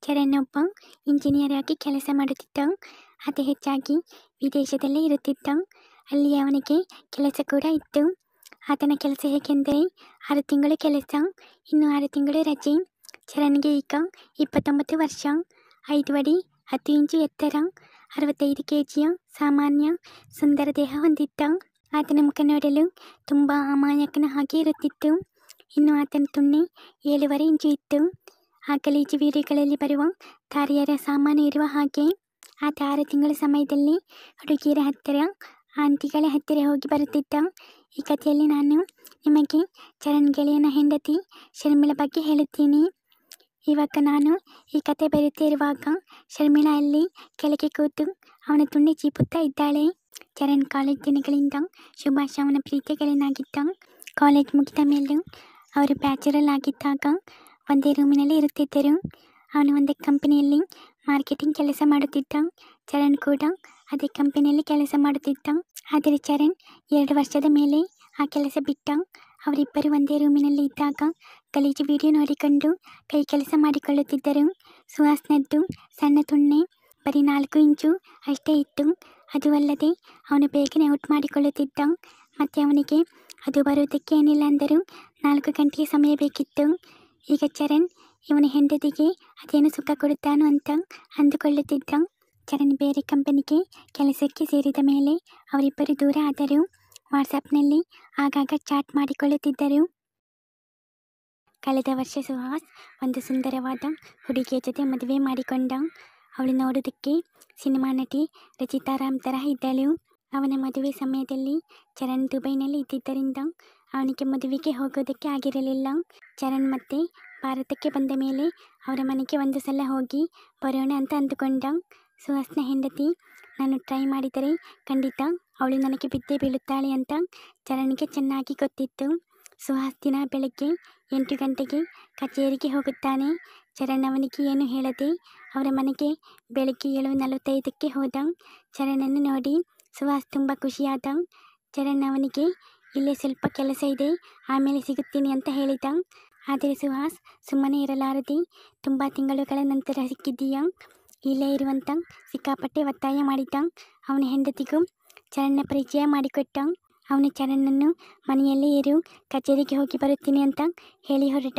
ಚರಣ್ ಒಬ್ಬ ಇಂಜಿನಿಯರ್ ಆಗಿ ಕೆಲಸ ಮಾಡುತ್ತಿದ್ದ ಅತಿ ಹೆಚ್ಚಾಗಿ ವಿದೇಶದಲ್ಲೇ ಇರುತ್ತಿದ್ದ ಅಲ್ಲಿ ಅವನಿಗೆ ಕೆಲಸ ಕೂಡ ಇತ್ತು ಆತನ ಕೆಲಸ ಹೇಗೆಂದರೆ ಆರು ತಿಂಗಳು ಕೆಲಸ ಇನ್ನು ಆರು ತಿಂಗಳು ರಜೆ ಚರಣ್ಗೆ ಈಗ ಇಪ್ಪತ್ತೊಂಬತ್ತು ವರ್ಷ ಐದು ಅಡಿ ಹತ್ತು ಇಂಚು ಎತ್ತರ ಅರವತ್ತೈದು ಕೆ ಜಿಯ ಸಾಮಾನ್ಯ ಸುಂದರ ದೇಹ ಹೊಂದಿದ್ದ ಆತನ ಮುಖ ನೋಡಲು ತುಂಬ ಅಮಾಯಕನ ಹಾಗೆ ಇರುತ್ತಿತ್ತು ಇನ್ನು ಆತನ ತುಣ್ಣೆ ಏಳುವರೆ ಇಂಚು ಇತ್ತು ಆ ಗಲೀಜು ವೀಡಿಯೋಗಳಲ್ಲಿ ಬರುವ ತಾರಿಯರ ಸಾಮಾನು ಇರುವ ಹಾಗೆ ಆತ ಆರು ತಿಂಗಳ ಸಮಯದಲ್ಲಿ ಹುಡುಗಿಯರ ಹತ್ತಿರ ಆಂಟಿಗಳ ಹತ್ತಿರ ಹೋಗಿ ಬರುತ್ತಿದ್ದ ಈ ಕಥೆಯಲ್ಲಿ ನಾನು ನಿಮಗೆ ಚರಣ್ ಗೆಳೆಯನ ಹೆಂಡತಿ ಶರ್ಮಿಳ ಬಗ್ಗೆ ಹೇಳುತ್ತೀನಿ ಇವಾಗ ನಾನು ಈ ಕತೆ ಬರುತ್ತಿರುವಾಗ ಶರ್ಮಿಳಾ ಅಲ್ಲಿ ಕೆಳಗೆ ಕೂತು ಅವನ ತುಂಡಿ ಚೀಪುತ್ತಾ ಇದ್ದಾಳೆ ಚರಣ್ ಕಾಲೇಜ್ ದಿನಗಳಿಂದ ಸುಭಾಷ್ ಅವನ ಪ್ರೀತಿಯ ಗೆಳೆಯನಾಗಿದ್ದ ಕಾಲೇಜ್ ಮುಗಿದ ಮೇಲೂ ಅವರು ಬ್ಯಾಚುರಲ್ ಆಗಿದ್ದಾಗ ಒಂದೇ ರೂಮಿನಲ್ಲಿ ಇರುತ್ತಿದ್ದರು ಅವನು ಒಂದೇ ಕಂಪನಿಯಲ್ಲಿ ಮಾರ್ಕೆಟಿಂಗ್ ಕೆಲಸ ಮಾಡುತ್ತಿದ್ದ ಚರಣ್ ಕೂಡ ಅದೇ ಕಂಪನಿಯಲ್ಲಿ ಕೆಲಸ ಮಾಡುತ್ತಿದ್ದ ಆದರೆ ಚರಣ್ ಎರಡು ವರ್ಷದ ಮೇಲೆ ಆ ಕೆಲಸ ಬಿಟ್ಟ ಅವರಿಬ್ಬರು ಒಂದೇ ರೂಮಿನಲ್ಲಿ ಇದ್ದಾಗ ಗಲೀಜು ವಿಡಿಯೋ ನೋಡಿಕೊಂಡು ಕೈ ಕೆಲಸ ಮಾಡಿಕೊಳ್ಳುತ್ತಿದ್ದರು ಸುಹಾಸ್ನದ್ದು ಸಣ್ಣ ತುಣ್ಣೆ ಬರೀ ನಾಲ್ಕು ಇಂಚು ಅಷ್ಟೇ ಇತ್ತು ಅದು ಅಲ್ಲದೆ ಅವನು ಬೇಗನೆ ಔಟ್ ಮಾಡಿಕೊಳ್ಳುತ್ತಿದ್ದ ಮತ್ತು ಅವನಿಗೆ ಅದು ಬರುವುದಕ್ಕೆ ಏನಿಲ್ಲ ಅಂದರೂ ನಾಲ್ಕು ಗಂಟೆಗೆ ಸಮಯ ಬೇಕಿತ್ತು ಈಗ ಚರಣ್ ಇವನ ಹೆಂಡತಿಗೆ ಅದೇನು ಸುಖ ಕೊಡುತ್ತಾನೋ ಅಂತ ಅಂದುಕೊಳ್ಳುತ್ತಿದ್ದ ಚರಣ್ ಬೇರೆ ಕಂಪನಿಗೆ ಕೆಲಸಕ್ಕೆ ಸೇರಿದ ಮೇಲೆ ಅವರಿಬ್ಬರು ದೂರ ಆದರು ವಾಟ್ಸಪ್ನಲ್ಲಿ ಆಗಾಗ ಚಾಟ್ ಮಾಡಿಕೊಳ್ಳುತ್ತಿದ್ದರು ಕಳೆದ ವರ್ಷ ಸುಹಾಸ್ ಒಂದು ಸುಂದರವಾದ ಹುಡುಗಿಯ ಜೊತೆ ಮದುವೆ ಮಾಡಿಕೊಂಡ ಅವಳು ನೋಡೋದಕ್ಕೆ ಸಿನಿಮಾ ನಟಿ ರಚಿತಾ ರಾಮ್ ತರಹ ಇದ್ದಳು ಅವನ ಮದುವೆ ಸಮಯದಲ್ಲಿ ಚರಣ್ ದುಬೈನಲ್ಲಿ ಇದ್ದಿದ್ದರಿಂದ ಅವನಿಗೆ ಮದುವೆಗೆ ಹೋಗೋದಕ್ಕೆ ಆಗಿರಲಿಲ್ಲ ಚರಣ್ ಮತ್ತೆ ಭಾರತಕ್ಕೆ ಬಂದ ಮೇಲೆ ಅವರ ಮನೆಗೆ ಒಂದು ಸಲ ಹೋಗಿ ಬರೋಣ ಅಂತ ಅಂದುಕೊಂಡ ಸುಹಾಸ್ನ ಹೆಂಡತಿ ನಾನು ಟ್ರೈ ಮಾಡಿದರೆ ಖಂಡಿತ ಅವಳು ನನಗೆ ಬಿದ್ದೇ ಬೀಳುತ್ತಾಳೆ ಅಂತ ಚರಣ್ಗೆ ಚೆನ್ನಾಗಿ ಗೊತ್ತಿತ್ತು ಸುಹಾಸ್ ದಿನ ಬೆಳಗ್ಗೆ ಎಂಟು ಗಂಟೆಗೆ ಕಚೇರಿಗೆ ಹೋಗುತ್ತಾನೆ ಚರಣ್ ಅವನಿಗೆ ಏನು ಹೇಳದೆ ಅವರ ಮನೆಗೆ ಬೆಳಗ್ಗೆ ಏಳು ನಲವತ್ತೈದಕ್ಕೆ ಹೋದ ಚರಣನ್ನು ನೋಡಿ ಸುಹಾಸ್ ತುಂಬ ಖುಷಿಯಾದ ಚರಣ್ ಅವನಿಗೆ ಇಲ್ಲೇ ಸ್ವಲ್ಪ ಕೆಲಸ ಇದೆ ಆಮೇಲೆ ಸಿಗುತ್ತೀನಿ ಅಂತ ಹೇಳಿದ ಆದರೆ ಸುಹಾಸ್ ಸುಮ್ಮನೆ ಇರಲಾರದೆ ತುಂಬ ತಿಂಗಳುಗಳ ನಂತರ ಸಿಕ್ಕಿದ್ದೀಯಾ ಇಲ್ಲೇ ಇರುವಂತ ಸಿಕ್ಕಾಪಟ್ಟೆ ಒತ್ತಾಯ ಮಾಡಿದ್ದ ಅವನ ಹೆಂಡತಿಗೂ ಚರಣ್ನ ಪರಿಚಯ ಮಾಡಿಕೊಟ್ಟ ಅವನು ಚರಣ್ಣನ್ನು ಮನೆಯಲ್ಲೇ ಇರು ಕಚೇರಿಗೆ ಹೋಗಿ ಬರುತ್ತೀನಿ ಅಂತ ಹೇಳಿ ಹೊರಟ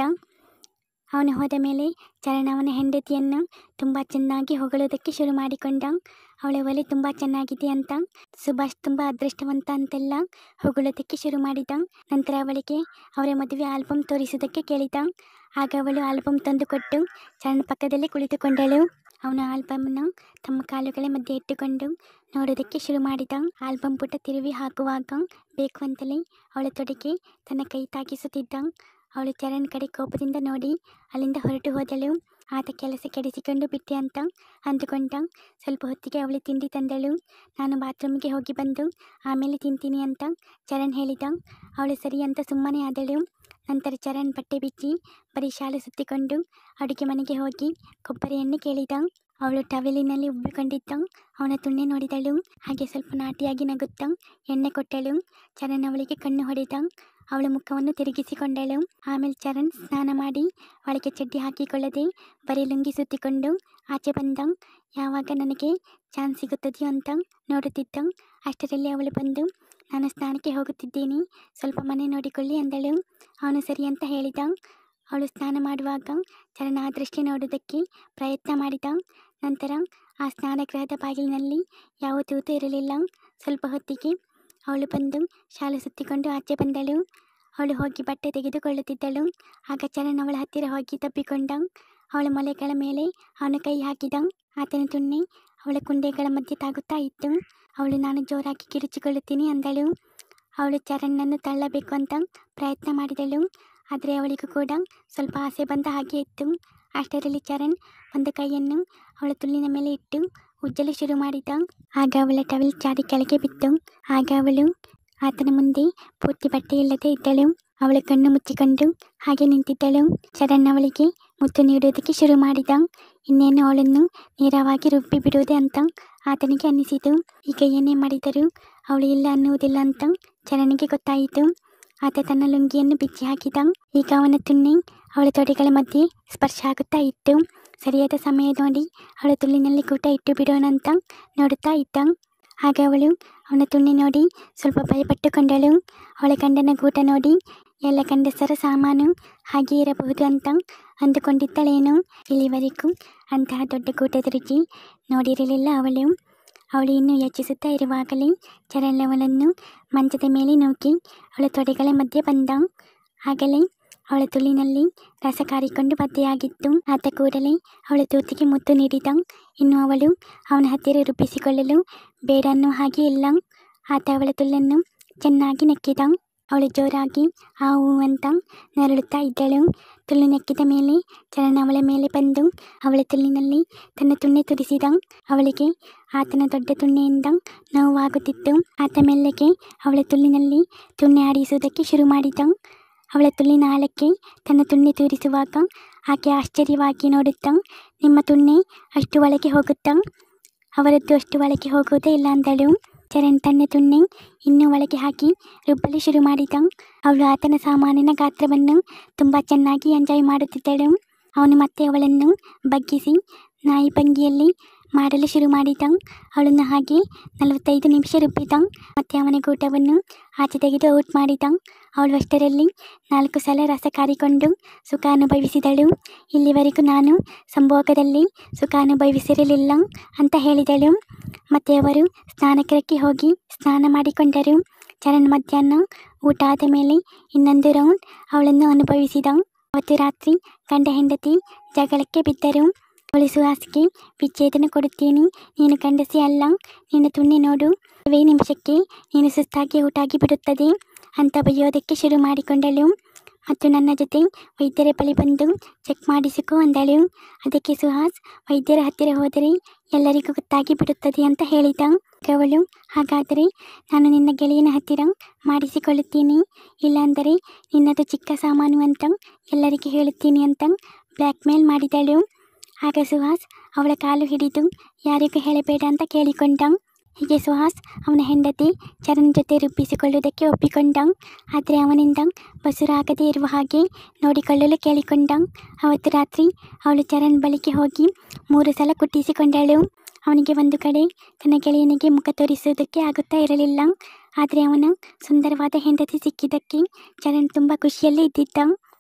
ಅವನು ಹೋದ ಮೇಲೆ ಚರಣ್ ಅವನ ಹೆಂಡತಿಯನ್ನು ತುಂಬ ಚೆನ್ನಾಗಿ ಹೊಗಳೋದಕ್ಕೆ ಶುರು ಮಾಡಿಕೊಂಡ ಅವಳ ಒಲೆ ತುಂಬ ಚೆನ್ನಾಗಿದೆ ಅಂತ ಸುಭಾಷ್ ತುಂಬ ಅದೃಷ್ಟವಂತ ಅಂತೆಲ್ಲ ಹೊಗಳೋದಕ್ಕೆ ಶುರು ಮಾಡಿದ ನಂತರ ಅವಳಿಗೆ ಅವರ ಮದುವೆ ಆಲ್ಬಮ್ ತೋರಿಸೋದಕ್ಕೆ ಕೇಳಿದ ಆಗ ಅವಳು ಆಲ್ಬಮ್ ತಂದುಕೊಟ್ಟು ಚರಣ್ ಪಕ್ಕದಲ್ಲೇ ಕುಳಿತುಕೊಂಡಳು ಅವನ ಆಲ್ಬಮ್ನ ತಮ್ಮ ಕಾಲುಗಳ ಮಧ್ಯೆ ಇಟ್ಟುಕೊಂಡು ನೋಡೋದಕ್ಕೆ ಶುರು ಮಾಡಿದ ಆಲ್ಬಮ್ ಪುಟ ತಿರುವಿ ಹಾಕುವಾಗ ಬೇಕು ಅಂತಲೇ ಅವಳ ತೊಡೆಗೆ ತನ್ನ ಕೈ ತಾಗಿಸುತ್ತಿದ್ದ ಅವಳು ಚರಣ್ ಕಡೆ ಕೋಪದಿಂದ ನೋಡಿ ಅಲ್ಲಿಂದ ಹೊರಟು ಹೋದಳು ಆತ ಕೆಲಸ ಕೆಡಿಸಿಕೊಂಡು ಬಿಟ್ಟೆ ಅಂತ ಅಂದುಕೊಂಡ ಸ್ವಲ್ಪ ಹೊತ್ತಿಗೆ ಅವಳು ತಿಂಡಿ ತಂದಳು ನಾನು ಬಾತ್ರೂಮ್ಗೆ ಹೋಗಿ ಬಂದು ಆಮೇಲೆ ತಿಂತೀನಿ ಅಂತ ಚರಣ್ ಹೇಳಿದ ಅವಳು ಸರಿ ಅಂತ ಸುಮ್ಮನೆ ಆದಳು ನಂತರ ಚರಣ್ ಬಟ್ಟೆ ಬಿಚ್ಚಿ ಬರೀ ಶಾಲೆ ಸುತ್ತಿಕೊಂಡು ಅಡುಗೆ ಮನೆಗೆ ಹೋಗಿ ಕೊಬ್ಬರಿ ಎಣ್ಣೆ ಕೇಳಿದ ಅವಳು ಟವೆಲಿನಲ್ಲಿ ಉಬ್ಬಿಕೊಂಡಿದ್ದ ಅವನ ತುಣ್ಣೆ ನೋಡಿದಳು ಹಾಗೆ ಸ್ವಲ್ಪ ನಾಟಿಯಾಗಿ ನಗುತ್ತಾ ಎಣ್ಣೆ ಕೊಟ್ಟಳು ಚರಣ್ ಅವಳಿಗೆ ಕಣ್ಣು ಹೊಡೆದ ಅವಳ ಮುಖವನ್ನು ತಿರುಗಿಸಿಕೊಂಡಳು ಆಮೇಲೆ ಚರಣ್ ಸ್ನಾನ ಮಾಡಿ ಒಳಗೆ ಚಡ್ಡಿ ಹಾಕಿಕೊಳ್ಳದೆ ಬರೀ ಲುಂಗಿ ಸುತ್ತಿಕೊಂಡು ಆಚೆ ಬಂದ ಯಾವಾಗ ನನಗೆ ಚಾನ್ಸ್ ಸಿಗುತ್ತದೆಯೋ ಅಂತ ನೋಡುತ್ತಿದ್ದ ಅಷ್ಟರಲ್ಲಿ ಅವಳು ಬಂದು ನಾನು ಸ್ನಾನಕ್ಕೆ ಹೋಗುತ್ತಿದ್ದೀನಿ ಸ್ವಲ್ಪ ಮನೆ ನೋಡಿಕೊಳ್ಳಿ ಅಂದಳು ಅವನು ಸರಿ ಅಂತ ಹೇಳಿದ ಅವಳು ಸ್ನಾನ ಮಾಡುವಾಗ ಚರಣ ಆ ದೃಷ್ಟಿ ನೋಡುವುದಕ್ಕೆ ಪ್ರಯತ್ನ ಮಾಡಿದ ನಂತರ ಆ ಸ್ನಾನಗೃಹದ ಬಾಗಿಲಿನಲ್ಲಿ ಯಾವ ತೂತು ಇರಲಿಲ್ಲ ಸ್ವಲ್ಪ ಹೊತ್ತಿಗೆ ಅವಳು ಬಂದು ಶಾಲೆ ಸುತ್ತಿಕೊಂಡು ಆಚೆ ಬಂದಳು ಅವಳು ಹೋಗಿ ಬಟ್ಟೆ ತೆಗೆದುಕೊಳ್ಳುತ್ತಿದ್ದಳು ಆಗ ಚರಣ್ ಅವಳ ಹತ್ತಿರ ಹೋಗಿ ತಪ್ಪಿಕೊಂಡ ಅವಳ ಮೊಲೆಗಳ ಮೇಲೆ ಅವನ ಕೈ ಹಾಕಿದ ಆತನ ತುಣ್ಣೆ ಅವಳ ಕುಂಡೆಗಳ ಮಧ್ಯೆ ತಾಗುತ್ತಾ ಇತ್ತು ಅವಳು ನಾನು ಜೋರಾಗಿ ಕಿರುಚಿಕೊಳ್ಳುತ್ತೀನಿ ಅಂದಳು ಅವಳು ಚರಣ್ಣನ್ನು ತಳ್ಳಬೇಕು ಅಂತ ಪ್ರಯತ್ನ ಮಾಡಿದಳು ಆದರೆ ಅವಳಿಗೂ ಕೂಡ ಸ್ವಲ್ಪ ಆಸೆ ಬಂದ ಹಾಗೆ ಇತ್ತು ಅಷ್ಟರಲ್ಲಿ ಚರಣ್ ಒಂದು ಕೈಯನ್ನು ಅವಳ ತುಲ್ಲಿನ ಮೇಲೆ ಇಟ್ಟು ಉಜ್ಜಲು ಶುರು ಮಾಡಿದ ಆಗ ಅವಳ ಟವೆಲ್ ಜಾರಿ ಕೆಳಗೆ ಬಿತ್ತು ಆಗ ಅವಳು ಆತನ ಮುಂದೆ ಪೂರ್ತಿ ಬಟ್ಟೆ ಇಲ್ಲದೆ ಇದ್ದಳು ಅವಳ ಕಣ್ಣು ಮುಚ್ಚಿಕೊಂಡು ಹಾಗೆ ನಿಂತಿದ್ದಳು ಚರಣ್ ಅವಳಿಗೆ ಮುತ್ತು ನೀಡುವುದಕ್ಕೆ ಶುರು ಮಾಡಿದ ಇನ್ನೇನು ಅವಳನ್ನು ನೇರವಾಗಿ ರುಬ್ಬಿ ಬಿಡುವುದೇ ಅಂತ ಆತನಿಗೆ ಅನ್ನಿಸಿತು ಈಗ ಏನೇ ಮಾಡಿದರೂ ಅವಳು ಇಲ್ಲ ಅನ್ನುವುದಿಲ್ಲ ಅಂತ ಚರಣಿಗೆ ಗೊತ್ತಾಯಿತು ಆತ ತನ್ನ ಲುಂಗಿಯನ್ನು ಬಿಚ್ಚಿ ಹಾಕಿದ ಈಗ ಅವನ ತುಣ್ಣೆ ಅವಳ ತೊಡೆಗಳ ಮಧ್ಯೆ ಸ್ಪರ್ಶ ಆಗುತ್ತಾ ಇತ್ತು ಸರಿಯಾದ ಸಮಯ ನೋಡಿ ಅವಳ ತುಳ್ಳಿನಲ್ಲಿ ಕೂಟ ಇಟ್ಟು ಬಿಡೋಣ ಅಂತ ನೋಡುತ್ತಾ ಇದ್ದ ಆಗ ಅವಳು ಅವನ ತುಣ್ಣಿ ನೋಡಿ ಸ್ವಲ್ಪ ಭಯಪಟ್ಟುಕೊಂಡಳು ಅವಳ ಗಂಡನ ಗೂಟ ನೋಡಿ ಎಲ್ಲ ಗಂಡಸರ ಸಾಮಾನು ಹಾಗೆ ಇರಬಹುದು ಅಂತ ಅಂದುಕೊಂಡಿದ್ದಳೇನು ಇಲ್ಲಿವರೆಗೂ ಅಂತಹ ದೊಡ್ಡ ಗೂಟದ ರುಚಿ ನೋಡಿರಲಿಲ್ಲ ಅವಳು ಅವಳು ಇನ್ನೂ ಯೋಚಿಸುತ್ತಾ ಇರುವಾಗಲೇ ಚರಣ್ ಅವಳನ್ನು ಮಂಚದ ಮೇಲೆ ನೂಕಿ ಅವಳ ತೊಡೆಗಳ ಮಧ್ಯೆ ಬಂದ ಆಗಲೇ ಅವಳ ತುಳಿನಲ್ಲಿ ರಸ ಕಾರಿಕೊಂಡು ಬದ್ದೆಯಾಗಿತ್ತು ಆತ ಕೂಡಲೇ ಅವಳ ತೂತಿಗೆ ಮುತ್ತು ನೀಡಿದ ಇನ್ನು ಅವಳು ಅವನ ಹತ್ತಿರ ರೂಪಿಸಿಕೊಳ್ಳಲು ಬೇಡ ಅನ್ನೋ ಹಾಗೆ ಇಲ್ಲ ಆತ ಅವಳ ತುಳ್ಳನ್ನು ಚೆನ್ನಾಗಿ ನೆಕ್ಕಿದ ಅವಳು ಜೋರಾಗಿ ಆ ಹೂ ಅಂತ ನರಳುತ್ತಾ ಇದ್ದಳು ತುಳ್ಳು ನೆಕ್ಕಿದ ಮೇಲೆ ಚರಣ ಅವಳ ಮೇಲೆ ಬಂದು ಅವಳ ತುಳ್ಳಿನಲ್ಲಿ ತನ್ನ ತುಣ್ಣೆ ತುರಿಸಿದ ಅವಳಿಗೆ ಆತನ ದೊಡ್ಡ ತುಣ್ಣೆಯಿಂದ ನೋವಾಗುತ್ತಿತ್ತು ಆತ ಮೆಲ್ಲಗೆ ಅವಳ ತುಳ್ಳಿನಲ್ಲಿ ತುಣ್ಣೆ ಆಡಿಸುವುದಕ್ಕೆ ಶುರು ಮಾಡಿದ ಅವಳ ತುಳ್ಳಿನ ಆಳಕ್ಕೆ ತನ್ನ ತುಣ್ಣೆ ತೂರಿಸುವಾಗ ಆಕೆ ಆಶ್ಚರ್ಯವಾಗಿ ನೋಡುತ್ತಾ ನಿಮ್ಮ ತುಣ್ಣೆ ಅಷ್ಟು ಒಳಗೆ ಹೋಗುತ್ತಾ ಅವರದ್ದು ಅಷ್ಟು ಒಳಗೆ ಹೋಗುವುದೇ ಇಲ್ಲ ಅಂದಳು ಚರಣ್ ತನ್ನ ತುಣ್ಣೆ ಇನ್ನೂ ಒಳಗೆ ಹಾಕಿ ರುಬ್ಬಲು ಶುರು ಮಾಡಿದ ಅವಳು ಆತನ ಸಾಮಾನಿನ ಗಾತ್ರವನ್ನು ತುಂಬ ಚೆನ್ನಾಗಿ ಎಂಜಾಯ್ ಮಾಡುತ್ತಿದ್ದಳು ಅವನು ಮತ್ತೆ ಅವಳನ್ನು ಬಗ್ಗಿಸಿ ನಾಯಿ ಭಂಗಿಯಲ್ಲಿ ಮಾಡಲು ಶುರು ಮಾಡಿದ ಅವಳನ್ನು ಹಾಗೆ ನಲವತ್ತೈದು ನಿಮಿಷ ರುಬ್ಬಿದ ಮತ್ತೆ ಅವನ ಗೂಟವನ್ನು ಆಚೆ ತೆಗೆದು ಔಟ್ ಮಾಡಿದ ಅವಳು ಅಷ್ಟರಲ್ಲಿ ನಾಲ್ಕು ಸಲ ರಸ ಕಾರಿಕೊಂಡು ಸುಖ ಅನುಭವಿಸಿದಳು ಇಲ್ಲಿವರೆಗೂ ನಾನು ಸಂಭೋಗದಲ್ಲಿ ಸುಖ ಅನುಭವಿಸಿರಲಿಲ್ಲ ಅಂತ ಹೇಳಿದಳು ಮತ್ತೆ ಅವರು ಸ್ನಾನಗೃಹಕ್ಕೆ ಹೋಗಿ ಸ್ನಾನ ಮಾಡಿಕೊಂಡರು ಚರಣ್ ಮಧ್ಯಾಹ್ನ ಊಟ ಆದ ಮೇಲೆ ಇನ್ನೊಂದು ರೌಂಡ್ ಅವಳನ್ನು ಅನುಭವಿಸಿದ ಅವತ್ತು ರಾತ್ರಿ ಗಂಡ ಹೆಂಡತಿ ಜಗಳಕ್ಕೆ ಬಿದ್ದರು ಅವಳು ಸುಹಾಸ್ಗೆ ವಿಚ್ಛೇದನ ಕೊಡುತ್ತೀನಿ ನೀನು ಗಂಡಸಿ ಅಲ್ಲ ನಿನ್ನ ತುಣ್ಣೆ ನೋಡು ಕೆಲವೇ ನಿಮಿಷಕ್ಕೆ ನೀನು ಸುಸ್ತಾಗಿ ಊಟಾಗಿ ಬಿಡುತ್ತದೆ ಅಂತ ಬೈಯೋದಕ್ಕೆ ಶುರು ಮಾಡಿಕೊಂಡಳು ಮತ್ತು ನನ್ನ ಜೊತೆ ವೈದ್ಯರ ಬಳಿ ಬಂದು ಚೆಕ್ ಮಾಡಿಸಿಕೊ ಅಂದಳು ಅದಕ್ಕೆ ಸುಹಾಸ್ ವೈದ್ಯರ ಹತ್ತಿರ ಹೋದರೆ ಎಲ್ಲರಿಗೂ ಗೊತ್ತಾಗಿ ಬಿಡುತ್ತದೆ ಅಂತ ಹೇಳಿದ ಅವಳು ಹಾಗಾದರೆ ನಾನು ನಿನ್ನ ಗೆಳೆಯನ ಹತ್ತಿರ ಮಾಡಿಸಿಕೊಳ್ಳುತ್ತೀನಿ ಇಲ್ಲಾಂದರೆ ನಿನ್ನದು ಚಿಕ್ಕ ಸಾಮಾನು ಅಂತ ಎಲ್ಲರಿಗೆ ಹೇಳುತ್ತೀನಿ ಅಂತ ಬ್ಲ್ಯಾಕ್ ಮೇಲ್ ಮಾಡಿದಳು ಆಗ ಸುಹಾಸ್ ಅವಳ ಕಾಲು ಹಿಡಿದು ಯಾರಿಗೂ ಹೇಳಬೇಡ ಅಂತ ಕೇಳಿಕೊಂಡ ಹೀಗೆ ಸುಹಾಸ್ ಅವನ ಹೆಂಡತಿ ಚರಣ್ ಜೊತೆ ರೂಪಿಸಿಕೊಳ್ಳುವುದಕ್ಕೆ ಒಪ್ಪಿಕೊಂಡ ಆದರೆ ಅವನಿಂದ ಬಸುರಾಗದೇ ಇರುವ ಹಾಗೆ ನೋಡಿಕೊಳ್ಳಲು ಕೇಳಿಕೊಂಡ ಅವತ್ತು ರಾತ್ರಿ ಅವಳು ಚರಣ್ ಬಳಿಗೆ ಹೋಗಿ ಮೂರು ಸಲ ಕುಟ್ಟಿಸಿಕೊಂಡಳು ಅವನಿಗೆ ಒಂದು ಕಡೆ ತನ್ನ ಗೆಳೆಯನಿಗೆ ಮುಖ ತೋರಿಸುವುದಕ್ಕೆ ಆಗುತ್ತಾ ಇರಲಿಲ್ಲ ಆದರೆ ಅವನ ಸುಂದರವಾದ ಹೆಂಡತಿ ಸಿಕ್ಕಿದ್ದಕ್ಕೆ ಚರಣ್ ತುಂಬ ಖುಷಿಯಲ್ಲಿ ಇದ್ದಿದ್ದ